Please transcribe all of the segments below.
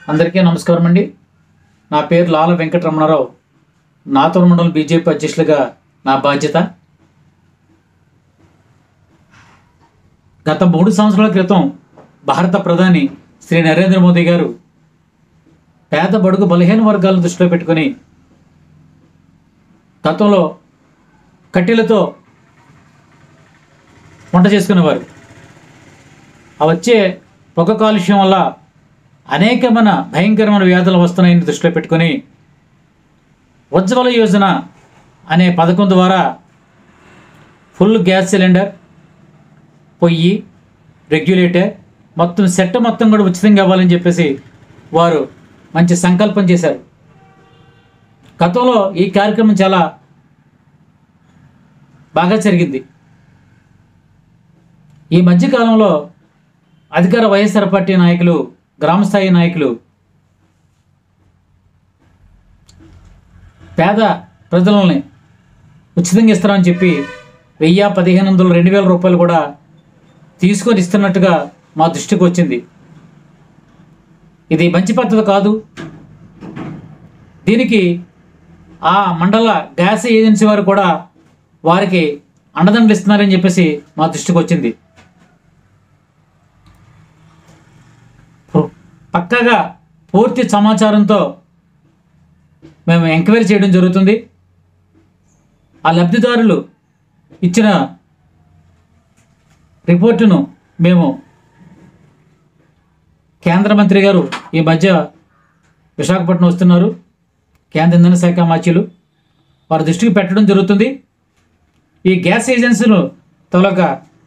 అందరికీ నమస్కారం అండి నా పేరు లాల వెంకటరమణారావు నాతూరు మండలం బీజేపీ అధ్యక్షులుగా నా బాధ్యత గత మూడు సంవత్సరాల క్రితం భారత ప్రధాని శ్రీ నరేంద్ర మోదీ గారు పేద బడుగు బలహీన వర్గాలను దృష్టిలో పెట్టుకొని గతంలో కట్టెలతో వంట చేసుకునేవారు ఆ వచ్చే పొగ కాలుష్యం వల్ల అనేకమైన భయంకరమైన వ్యాధులు వస్తున్నాయని దృష్టిలో పెట్టుకొని ఉజ్వల యోజన అనే పథకం ద్వారా ఫుల్ గ్యాస్ సిలిండర్ పొయ్యి రెగ్యులేటర్ మొత్తం సెట్ మొత్తం కూడా ఉచితంగా ఇవ్వాలని చెప్పేసి వారు మంచి సంకల్పం చేశారు గతంలో ఈ కార్యక్రమం చాలా బాగా జరిగింది ఈ మధ్యకాలంలో అధికార వైఎస్ఆర్ పార్టీ నాయకులు గ్రామస్థాయి నాయకులు పేద ప్రజలని ఉచితంగా ఇస్తారని చెప్పి వెయ్యి పదిహేను వందలు రెండు వేల రూపాయలు కూడా తీసుకొని ఇస్తున్నట్టుగా మా దృష్టికి వచ్చింది ఇది మంచి పద్ధతి కాదు దీనికి ఆ మండల గ్యాస్ ఏజెన్సీ వారు కూడా వారికి అండదండలు ఇస్తున్నారని చెప్పేసి మా దృష్టికి వచ్చింది పక్కగా పూర్తి సమాచారంతో మేము ఎంక్వైరీ చేయడం జరుగుతుంది ఆ లబ్ధిదారులు ఇచ్చిన రిపోర్టును మేము కేంద్ర మంత్రి గారు ఈ మధ్య విశాఖపట్నం వస్తున్నారు కేంద్ర ఇంధన శాఖ మాచ్యులు వారి దృష్టికి పెట్టడం జరుగుతుంది ఈ గ్యాస్ ఏజెన్సీలు తొలక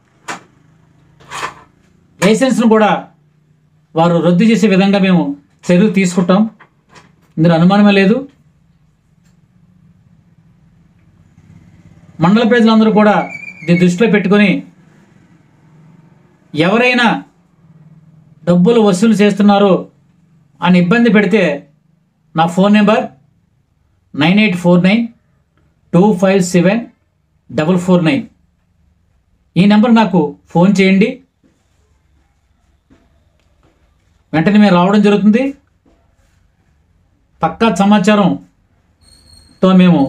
లైసెన్స్ను కూడా వారు రద్దు చేసే విధంగా మేము చర్యలు తీసుకుంటాం ఇందులో అనుమానమే లేదు మండల ప్రజలందరూ కూడా దీన్ని దృష్టిలో పెట్టుకొని ఎవరైనా డబ్బులు వసూలు చేస్తున్నారు అని ఇబ్బంది పెడితే నా phone number nine eight four nine two five seven double four nine ఈ నెంబర్ నాకు ఫోన్ చేయండి వెంటనే మేము రావడం జరుగుతుంది పక్కా సమాచారంతో మేము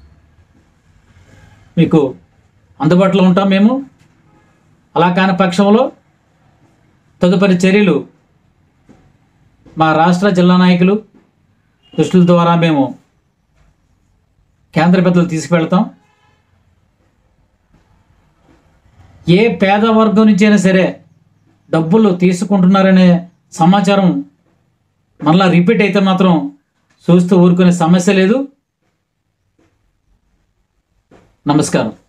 మీకు అందుబాటులో ఉంటాం మేము అలా కాని పక్షంలో తదుపరి చర్యలు మా రాష్ట్ర జిల్లా నాయకులు దృష్టిల ద్వారా మేము కేంద్ర పెద్దలు తీసుకువెళ్తాం ఏ పేద వర్గం నుంచి అయినా సరే డబ్బులు తీసుకుంటున్నారనే సమాచారం మళ్ళా రిపీట్ అయితే మాత్రం చూస్తూ ఊరుకునే సమస్య లేదు నమస్కారం